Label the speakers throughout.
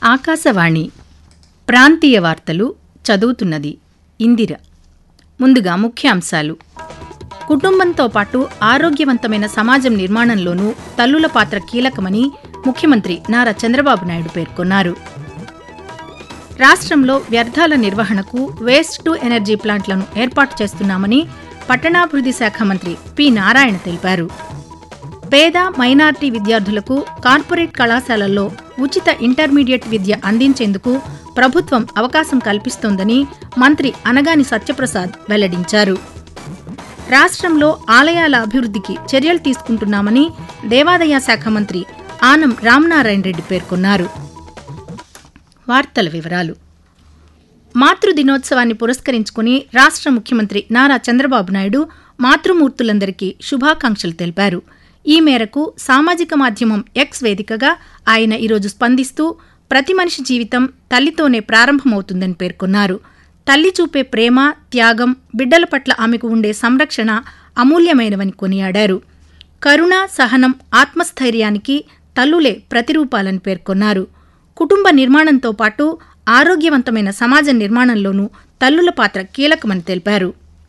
Speaker 1: ఆకాశవాణి ప్రాంతీయ వార్తలు చదువుతున్నది ఇందిర ముందుగా ముఖ్యాంశాలు కుటుంబంతో పాటు ఆరోగ్యవంతమైన సమాజం నిర్మాణంలోనూ తల్లుల పాత్ర కీలకమని ముఖ్యమంత్రి నారా చంద్రబాబు నాయుడు పేర్కొన్నారు రాష్ట్రంలో వ్యర్థాల నిర్వహణకు వేస్ట్ టు ఎనర్జీ ప్లాంట్లను ఏర్పాటు చేస్తున్నామని పట్టణాభివృద్ధి శాఖ మంత్రి పి నారాయణ తెలిపారు పేద మైనార్టీ విద్యార్థులకు కార్పొరేట్ కళాశాలల్లో ఉచిత ఇంటర్మీడియట్ విద్య అందించేందుకు ప్రభుత్వం అవకాశం కల్పిస్తోందని మంత్రి అనగాని సత్యప్రసాద్ వెల్లడించారు రాష్ట్రంలో ఆలయాల అభివృద్ధికి చర్యలు తీసుకుంటున్నామని దేవాదాయ శాఖ మంత్రి ఆనం రామనారాయణ రెడ్డి పేర్కొన్నారు వార్తల వివరాలు మాతృ దినోత్సవాన్ని పురస్కరించుకుని రాష్ట్ర ముఖ్యమంత్రి నారా చంద్రబాబు నాయుడు మాతృమూర్తులందరికీ శుభాకాంక్షలు తెలిపారు ఈ మేరకు సామాజిక మాధ్యమం ఎక్స్ వేదికగా ఆయన ఈరోజు స్పందిస్తూ ప్రతి మనిషి జీవితం తల్లితోనే ప్రారంభమవుతుందని పేర్కొన్నారు తల్లి చూపే ప్రేమ త్యాగం బిడ్డల పట్ల ఆమెకు ఉండే సంరక్షణ అమూల్యమైనవని కొనియాడారు కరుణ సహనం ఆత్మస్థైర్యానికి తల్లులే ప్రతిరూపాలని పేర్కొన్నారు కుటుంబ నిర్మాణంతో పాటు ఆరోగ్యవంతమైన సమాజ నిర్మాణంలోనూ తల్లుల పాత్ర కీలకమని తెలిపారు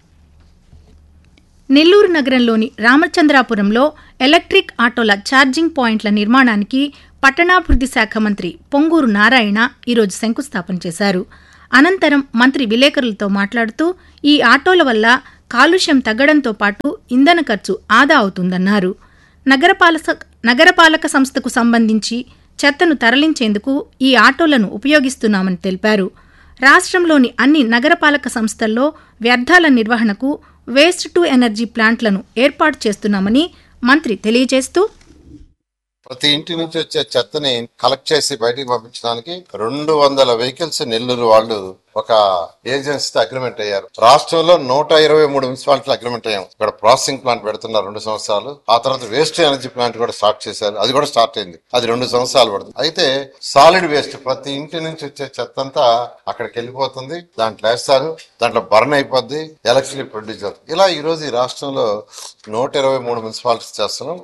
Speaker 1: నెల్లూరు నగరంలోని రామచంద్రాపురంలో ఎలక్ట్రిక్ ఆటోల ఛార్జింగ్ పాయింట్ల నిర్మాణానికి పట్టణాభివృద్ధి శాఖ మంత్రి పొంగూరు నారాయణ ఈరోజు శంకుస్థాపన చేశారు అనంతరం మంత్రి విలేకరులతో మాట్లాడుతూ ఈ ఆటోల వల్ల కాలుష్యం తగ్గడంతో పాటు ఇంధన ఖర్చు ఆదా అవుతుందన్నారు నగరపాలక నగరపాలక సంస్థకు సంబంధించి చెత్తను తరలించేందుకు ఈ ఆటోలను ఉపయోగిస్తున్నామని తెలిపారు రాష్ట్రంలోని అన్ని నగరపాలక సంస్థల్లో వ్యర్థాల నిర్వహణకు వేస్ట్ టు ఎనర్జీ ప్లాంట్లను ఏర్పాటు చేస్తున్నామని మంత్రి తెలియజేస్తూ
Speaker 2: ప్రతి ఇంటి నుంచి వచ్చే చెత్తని కలెక్ట్ చేసి బయటికి పంపించడానికి రెండు వందల వెహికల్స్ నెల్లూరు వాళ్ళు ఒక ఏజెన్సీతో అగ్రిమెంట్ అయ్యారు రాష్ట్రంలో నూట ఇరవై మూడు మున్సిపాలిటీలు అగ్రిమెంట్ అయ్యాం ఇక్కడ ప్రాసెసింగ్ ప్లాంట్ పెడుతున్నారు రెండు సంవత్సరాలు ఆ తర్వాత వేస్ట్ ఎనర్జీ ప్లాంట్ కూడా స్టార్ట్ చేశారు అది కూడా స్టార్ట్ అయింది అది రెండు సంవత్సరాలు పడుతుంది అయితే సాలిడ్ వేస్ట్ ప్రతి ఇంటి నుంచి వచ్చే చెత్త అంతా అక్కడికి వెళ్ళిపోతుంది దాంట్లో వేస్తారు దాంట్లో బర్న్ అయిపోద్ది ఎలక్ట్రిసిటీ ప్రొడ్యూస్ అవుతుంది ఇలా ఈ రోజు ఈ రాష్ట్రంలో నూట ఇరవై మూడు మున్సిపాలిటీస్ చేస్తున్నాం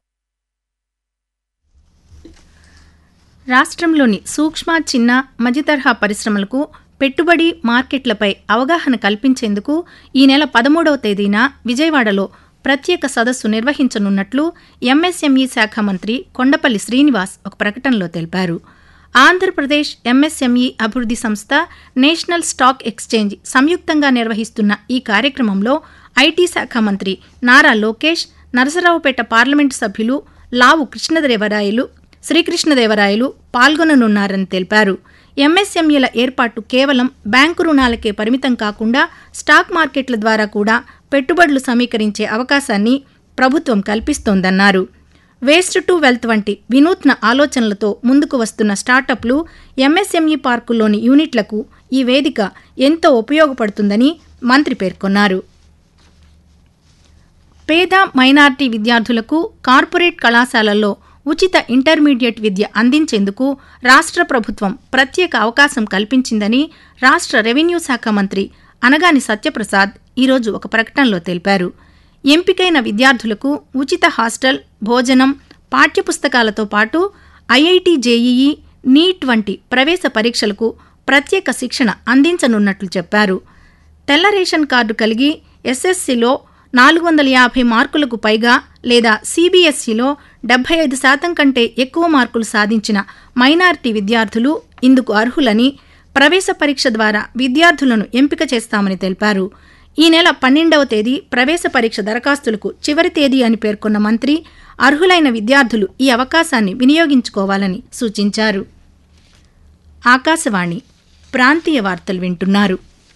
Speaker 1: రాష్ట్రంలోని సూక్ష్మ చిన్న మధ్యతరహా పరిశ్రమలకు పెట్టుబడి మార్కెట్లపై అవగాహన కల్పించేందుకు ఈ నెల పదమూడవ తేదీన విజయవాడలో ప్రత్యేక సదస్సు నిర్వహించనున్నట్లు ఎంఎస్ఎంఈ శాఖ మంత్రి కొండపల్లి శ్రీనివాస్ ఒక ప్రకటనలో తెలిపారు ఆంధ్రప్రదేశ్ ఎంఎస్ఎంఈ అభివృద్ధి సంస్థ నేషనల్ స్టాక్ ఎక్స్చేంజ్ సంయుక్తంగా నిర్వహిస్తున్న ఈ కార్యక్రమంలో ఐటీ శాఖ మంత్రి నారా లోకేష్ నరసరావుపేట పార్లమెంటు సభ్యులు లావు కృష్ణదేవరాయలు శ్రీకృష్ణదేవరాయలు పాల్గొననున్నారని తెలిపారు ఎంఎస్ఎంఈల ఏర్పాటు కేవలం బ్యాంకు రుణాలకే పరిమితం కాకుండా స్టాక్ మార్కెట్ల ద్వారా కూడా పెట్టుబడులు సమీకరించే అవకాశాన్ని ప్రభుత్వం కల్పిస్తోందన్నారు వేస్ట్ టు వెల్త్ వంటి వినూత్న ఆలోచనలతో ముందుకు వస్తున్న స్టార్టప్లు ఎంఎస్ఎంఈ పార్కుల్లోని యూనిట్లకు ఈ వేదిక ఎంతో ఉపయోగపడుతుందని మంత్రి పేర్కొన్నారు పేద మైనార్టీ విద్యార్థులకు కార్పొరేట్ కళాశాలల్లో ఉచిత ఇంటర్మీడియట్ విద్య అందించేందుకు రాష్ట్ర ప్రభుత్వం ప్రత్యేక అవకాశం కల్పించిందని రాష్ట్ర రెవెన్యూ శాఖ మంత్రి అనగాని సత్యప్రసాద్ ఈరోజు ఒక ప్రకటనలో తెలిపారు ఎంపికైన విద్యార్థులకు ఉచిత హాస్టల్ భోజనం పాఠ్యపుస్తకాలతో పాటు ఐఐటి జేఈఈ నీట్ వంటి ప్రవేశ పరీక్షలకు ప్రత్యేక శిక్షణ అందించనున్నట్లు చెప్పారు తెల్ల రేషన్ కార్డు కలిగి ఎస్ఎస్సిలో నాలుగు వందల యాభై మార్కులకు పైగా లేదా సిబిఎస్ఈలో డెబ్బై ఐదు శాతం కంటే ఎక్కువ మార్కులు సాధించిన మైనారిటీ విద్యార్థులు ఇందుకు అర్హులని ప్రవేశ పరీక్ష ద్వారా విద్యార్థులను ఎంపిక చేస్తామని తెలిపారు ఈ నెల పన్నెండవ తేదీ ప్రవేశ పరీక్ష దరఖాస్తులకు చివరి తేదీ అని పేర్కొన్న మంత్రి అర్హులైన విద్యార్థులు ఈ అవకాశాన్ని వినియోగించుకోవాలని సూచించారు ఆకాశవాణి ప్రాంతీయ వార్తలు వింటున్నారు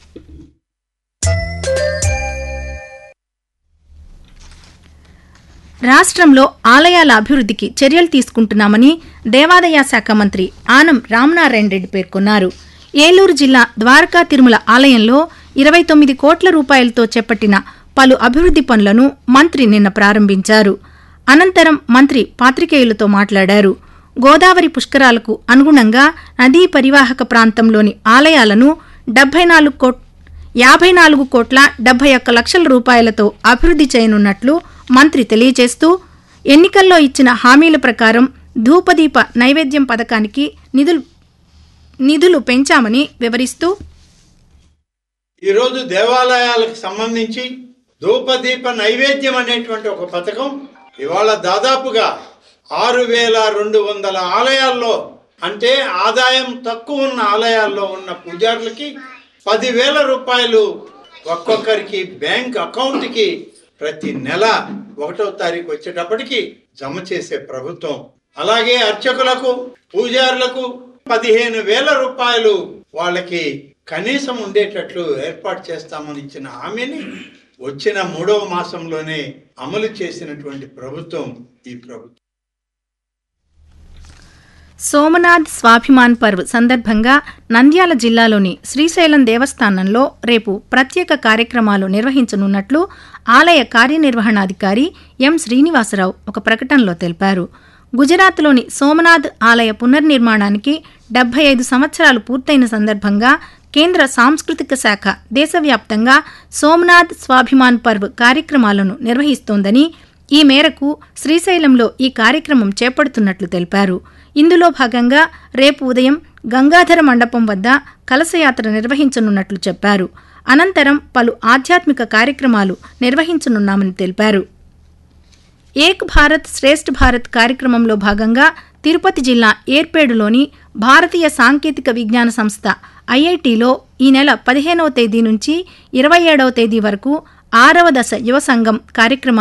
Speaker 1: రాష్ట్రంలో ఆలయాల అభివృద్ధికి చర్యలు తీసుకుంటున్నామని దేవాదాయ శాఖ మంత్రి ఆనం రామనారాయణ రెడ్డి పేర్కొన్నారు ఏలూరు జిల్లా ద్వారకా తిరుమల ఆలయంలో ఇరవై తొమ్మిది కోట్ల రూపాయలతో చేపట్టిన పలు అభివృద్ది పనులను మంత్రి నిన్న ప్రారంభించారు అనంతరం మంత్రి పాత్రికేయులతో మాట్లాడారు గోదావరి పుష్కరాలకు అనుగుణంగా నదీ పరివాహక ప్రాంతంలోని ఆలయాలను డెబ్బై నాలుగు కోట్ యాభై నాలుగు కోట్ల డెబ్బై ఒక్క లక్షల రూపాయలతో అభివృద్ధి చేయనున్నట్లు మంత్రి తెలియజేస్తూ ఎన్నికల్లో ఇచ్చిన హామీల ప్రకారం ధూపదీప నైవేద్యం పథకానికి నిధులు నిధులు పెంచామని వివరిస్తూ
Speaker 3: ఈరోజు దేవాలయాలకు సంబంధించి ధూపదీప నైవేద్యం అనేటువంటి ఒక పథకం ఇవాళ దాదాపుగా ఆరు వేల రెండు వందల ఆలయాల్లో అంటే ఆదాయం తక్కువ ఉన్న ఆలయాల్లో ఉన్న పూజారులకి పదివేల రూపాయలు ఒక్కొక్కరికి బ్యాంక్ అకౌంట్కి ప్రతి నెల ఒకటో తారీఖు వచ్చేటప్పటికి జమ చేసే ప్రభుత్వం అలాగే అర్చకులకు పూజారులకు పదిహేను వేల రూపాయలు వాళ్ళకి కనీసం ఉండేటట్లు ఏర్పాటు చేస్తామని ఇచ్చిన హామీని వచ్చిన మూడవ మాసంలోనే అమలు చేసినటువంటి ప్రభుత్వం ఈ ప్రభుత్వం
Speaker 1: సోమనాథ్ స్వాభిమాన్ పర్వ్ సందర్భంగా నంద్యాల జిల్లాలోని శ్రీశైలం దేవస్థానంలో రేపు ప్రత్యేక కార్యక్రమాలు నిర్వహించనున్నట్లు ఆలయ కార్యనిర్వహణాధికారి ఎం శ్రీనివాసరావు ఒక ప్రకటనలో తెలిపారు గుజరాత్లోని సోమనాథ్ ఆలయ పునర్నిర్మాణానికి డెబ్బై ఐదు సంవత్సరాలు పూర్తయిన సందర్భంగా కేంద్ర సాంస్కృతిక శాఖ దేశవ్యాప్తంగా సోమనాథ్ స్వాభిమాన్ పర్వ్ కార్యక్రమాలను నిర్వహిస్తోందని ఈ మేరకు శ్రీశైలంలో ఈ కార్యక్రమం చేపడుతున్నట్లు తెలిపారు ఇందులో భాగంగా రేపు ఉదయం గంగాధర మండపం వద్ద కలశయాత్ర నిర్వహించనున్నట్లు చెప్పారు అనంతరం పలు ఆధ్యాత్మిక కార్యక్రమాలు నిర్వహించనున్నామని తెలిపారు ఏక్ భారత్ శ్రేష్ఠ భారత్ కార్యక్రమంలో భాగంగా తిరుపతి జిల్లా ఏర్పేడులోని భారతీయ సాంకేతిక విజ్ఞాన సంస్థ ఐఐటిలో ఈ నెల పదిహేనవ తేదీ నుంచి ఇరవై ఏడవ తేదీ వరకు ఆరవ దశ యువ సంఘం కార్యక్రమాలు